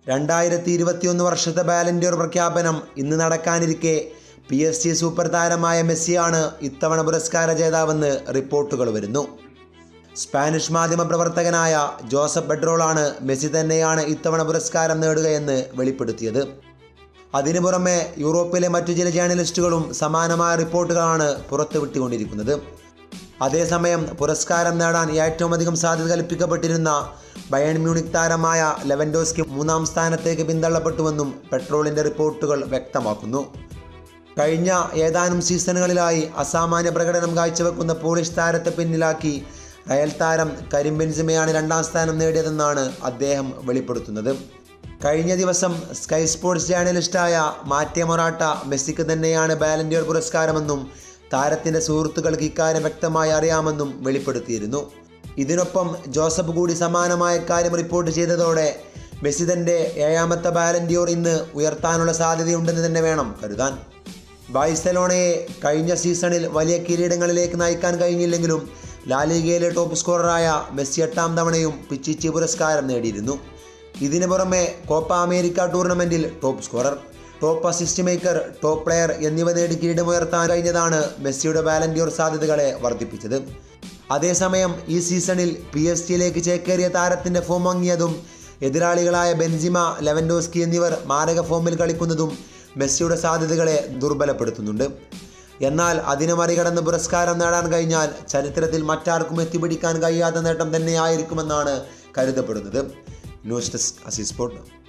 രണ്ടായിരത്തി ഇരുപത്തിയൊന്ന് വർഷത്തെ ബാലൻഡിയർ പ്രഖ്യാപനം ഇന്ന് നടക്കാനിരിക്കെ പി എസ് ജി സൂപ്പർ താരമായ മെസ്സിയാണ് ഇത്തവണ പുരസ്കാര ജേതാവെന്ന് റിപ്പോർട്ടുകൾ വരുന്നു സ്പാനിഷ് മാധ്യമ പ്രവർത്തകനായ ജോസഫ് ബെഡ്രോളാണ് മെസ്സി തന്നെയാണ് ഇത്തവണ പുരസ്കാരം നേടുകയെന്ന് വെളിപ്പെടുത്തിയത് അതിനു പുറമെ യൂറോപ്പിലെ മറ്റു ചില ജേർണലിസ്റ്റുകളും സമാനമായ റിപ്പോർട്ടുകളാണ് പുറത്തുവിട്ടുകൊണ്ടിരിക്കുന്നത് അതേസമയം പുരസ്കാരം നേടാൻ ഏറ്റവും അധികം സാധ്യത കൽപ്പിക്കപ്പെട്ടിരുന്ന ബയൺ മ്യൂണിക് താരമായ ലെവൻഡോസ്കി മൂന്നാം സ്ഥാനത്തേക്ക് പിന്തള്ളപ്പെട്ടുവെന്നും പെട്രോളിൻ്റെ റിപ്പോർട്ടുകൾ വ്യക്തമാക്കുന്നു കഴിഞ്ഞ ഏതാനും സീസണുകളിലായി അസാമാന്യ പ്രകടനം കാഴ്ചവെക്കുന്ന പോളിഷ് താരത്തെ പിന്നിലാക്കി റയൽ താരം കരിം ബെൻസിമയാണ് രണ്ടാം സ്ഥാനം നേടിയതെന്നാണ് അദ്ദേഹം വെളിപ്പെടുത്തുന്നത് കഴിഞ്ഞ ദിവസം സ്കൈ സ്പോർട്സ് ജേർണലിസ്റ്റായ മാറ്റെ മൊറാട്ട മെസ്സിക്ക് തന്നെയാണ് ബാലൻഡിയർ പുരസ്കാരമെന്നും താരത്തിൻ്റെ സുഹൃത്തുക്കൾക്ക് ഇക്കാര്യം വ്യക്തമായി അറിയാമെന്നും വെളിപ്പെടുത്തിയിരുന്നു ഇതിനൊപ്പം ജോസഫ് കൂടി സമാനമായ കാര്യം റിപ്പോർട്ട് ചെയ്തതോടെ മെസ്സി തൻ്റെ ഏഴാമത്തെ ബാലൻഡിയോർ ഇന്ന് ഉയർത്താനുള്ള സാധ്യതയുണ്ടെന്ന് തന്നെ വേണം കരുതാൻ ബാഴ്സലോണയെ കഴിഞ്ഞ സീസണിൽ വലിയ കിരീടങ്ങളിലേക്ക് നയിക്കാൻ കഴിഞ്ഞില്ലെങ്കിലും ലാലിഗയിലെ ടോപ്പ് സ്കോററായ മെസ്സി എട്ടാം തവണയും പിച്ചിച്ചി പുരസ്കാരം നേടിയിരുന്നു ഇതിനു പുറമെ കോപ്പ അമേരിക്ക ടൂർണമെൻറ്റിൽ top scorer top assist maker top player എന്നിവ നേടി കിരീടമുയർത്താൻ കഴിഞ്ഞതാണ് മെസ്സിയുടെ ബാലൻഡിയോർ സാധ്യതകളെ വർദ്ധിപ്പിച്ചത് അതേസമയം ഈ സീസണിൽ പി എസ് ജിയിലേക്ക് ചേക്കേറിയ താരത്തിൻ്റെ ഫോം വാങ്ങിയതും എതിരാളികളായ ബെൻസിമ ലെവൻഡോസ്കി എന്നിവർ മാരക ഫോമിൽ കളിക്കുന്നതും മെസ്സിയുടെ സാധ്യതകളെ ദുർബലപ്പെടുത്തുന്നുണ്ട് എന്നാൽ അതിനെ മറികടന്ന് പുരസ്കാരം നേടാൻ കഴിഞ്ഞാൽ ചരിത്രത്തിൽ മറ്റാർക്കും എത്തിപ്പിടിക്കാൻ കഴിയാത്ത നേട്ടം തന്നെയായിരിക്കുമെന്നാണ് കരുതപ്പെടുന്നത് ന്യൂസ് ഡെസ്ക് അസിസ്പോർട്ട്